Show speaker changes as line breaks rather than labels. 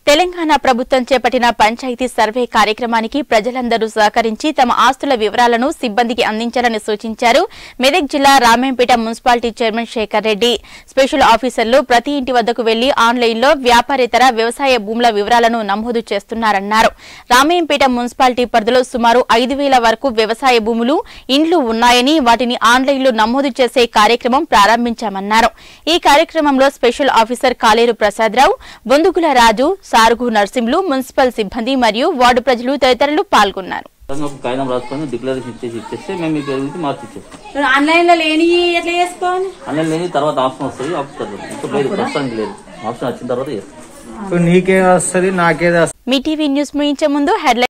తెలంగాణ ప్రభుత్వం చేపట్టిన పంచాయతీ సర్వే కార్యక్రమానికి ప్రజలందరూ సహకరించి తమ ఆస్తుల వివరాలను సిబ్బందికి అందించాలని సూచించారు మెదక్ జిల్లా Ramempet municipality chairman Shekar Reddy special ఆఫీసర్లు ప్రతి ఇంటి వద్దకు వెళ్లి ఆన్లైన్లో వ్యాపారేతర వ్యవసాయ భూముల వివరాలను నమోదు చేస్తున్నారన్నారు రామేంపేట మున్సిపాలిటీ పరిధిలో సుమారు ఐదు వేల వరకు వ్యవసాయ భూములు ఇండ్లు ఉన్నాయని వాటిని ఆన్లైన్లో నమోదు చేసే కార్యక్రమం ప్రారంభించామన్నారు ఈ కార్యక్రమంలో special officer Kaleru Prasadarao Bondugula Raju Sarugu Narsimhulu municipal సిబ్బంది మరియు వార్డు ప్రజలు తదితరులు పాల్గొన్నారు
ఒక కాగితం రాసుకొని డిక్లరేషన్ ఇచ్చేసి ఇచ్చేస్తే మేము మీ పేరు గురించి మార్చి ఇచ్చేస్తాం
ఆన్లైన్ లో లేని ఎట్లా చేసుకోవాలి
అన్నీ లేని తర్వాత ఆప్షన్ వస్తుంది ఆప్షన్ ఇంకా లేదు ప్రస్తుతానికి లేదు ఆప్షన్ వచ్చిన తర్వాత చేస్తాం
ఇప్పుడు నీకేది వస్తుంది నాకేది వస్తుంది
మీ టీవీ న్యూస్ ముగించే ముందు హెడ్లైన్